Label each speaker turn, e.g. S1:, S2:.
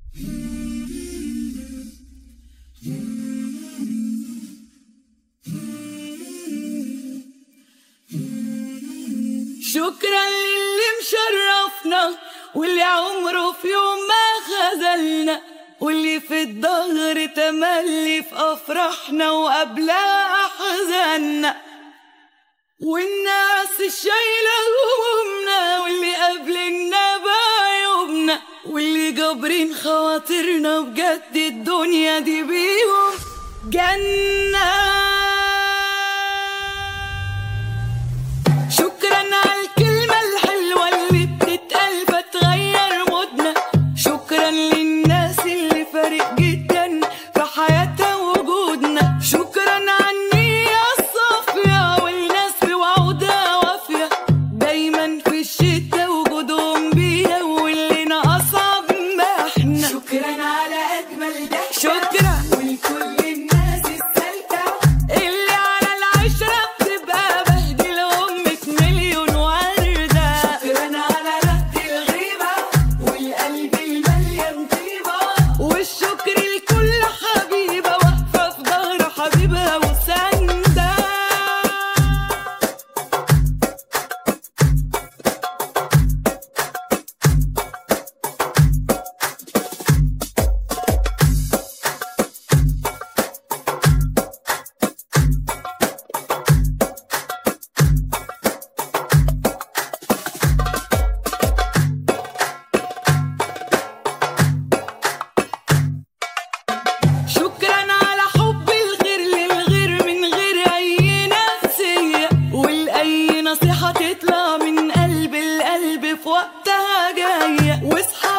S1: شكرا للي مشرفنا واللي عمره في يوم ما خذلنا واللي في الظهر تملي في أفراحنا وقبلها أحزاننا والناس الشايلة همومنا واللي قابلنا بعيوبنا واللي جابرين خواطرنا بجد الدنيا دي بيهم جنة شكرا على الكلمة الحلوة اللي بتتقال فتغير مودنا شكرا للناس اللي فارق جدا في حياتها وجودنا شكرا على النية الصافية والناس بوعودها وافية دايما في الشتا وجودهم بينا واللي أصعب ما احنا
S2: شكرا على أجمل ضحكة
S1: شكرا
S2: ولكل الناس السالكة
S1: اللي على العشرة بتبقى بهدل أمك مليون وردة
S2: شكرا على رد الغيبة والقلب المليان طيبة
S1: والشكر لكل حبيبة واقفة في ظهر حبيبها وساندة شكرا على حب الغير للغير من غير أي نفسية والأي نصيحة تطلع من قلب القلب في وقتها جاية واصحى